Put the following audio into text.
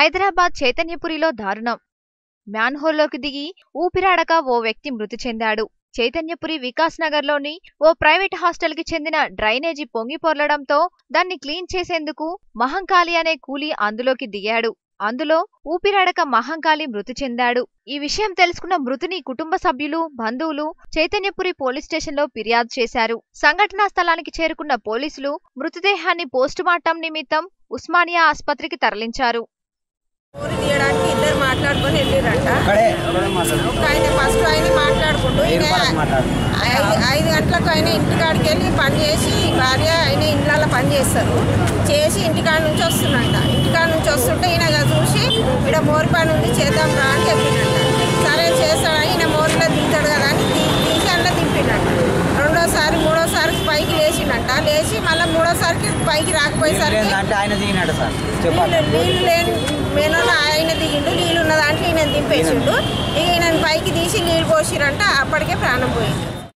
హైదరాబాద్ చైతన్యపురిలో దారుణం మ్యాన్హోల్లోకి దిగి ఊపిరాడక ఓ వ్యక్తి మృతి చెందాడు చైతన్యపురి వికాస్ నగర్లోని ఓ ప్రైవేట్ హాస్టల్కి చెందిన డ్రైనేజీ పొంగి పొర్లడంతో దాన్ని క్లీన్ చేసేందుకు మహంకాళి అనే కూలీ అందులోకి దిగాడు అందులో ఊపిరాడక మహంకాళి మృతి చెందాడు ఈ విషయం తెలుసుకున్న మృతుని కుటుంబ సభ్యులు బంధువులు చైతన్యపురి పోలీస్ స్టేషన్లో ఫిర్యాదు చేశారు సంఘటనా స్థలానికి చేరుకున్న పోలీసులు మృతదేహాన్ని పోస్టుమార్టం నిమిత్తం ఉస్మానియా ఆసుపత్రికి తరలించారు ఊరి తీయడానికి ఇద్దరు మాట్లాడుకొని వెళ్ళిరంట అక్కడే అక్కడే మాట్లాడు ఒక ఆయన ఫస్ట్ ఆయన మాట్లాడుకుంటూ ఈయన ఏర్పాటు మాట్లాడు ఐదు ఐదు గంటలకు ఆయన ఇంటికాడికి వెళ్ళి పని చేసి భార్య ఆయన ఇండ్లలో పని చేస్తారు చేసి ఇంటికాడ నుంచి వస్తున్నట్ట ఇంటికాడ నుంచి వస్తుంటే ఈయన ఇక చూసి ఇక్కడ మోరి పని ఉంది చేద్దాం రా అని చెప్పిండంట సరే చేస్తాడని ఈయన మోరిలో దిగుతాడు కదా అని తీ- తీసి అందులో దింపిండంట రెండోసారి మూడోసారి పైకి లేచిండంట లేచి మళ్ళీ మూడోసారికి పైకి రాకపోయేసరికి అంటే ఆయన దిగినాడు సార్ చెప్పాలి నీళ్ళు నీళ్ళు లేని మేనలో ఆయన దిగిండు నీళ్ళు ఉన్న దాంట్లో ఈయన దింపేసిండు ఇక ఈయన పైకి తీసి నీళ్ళు పోసిరంట అప్పటికే ప్రాణం పోయింది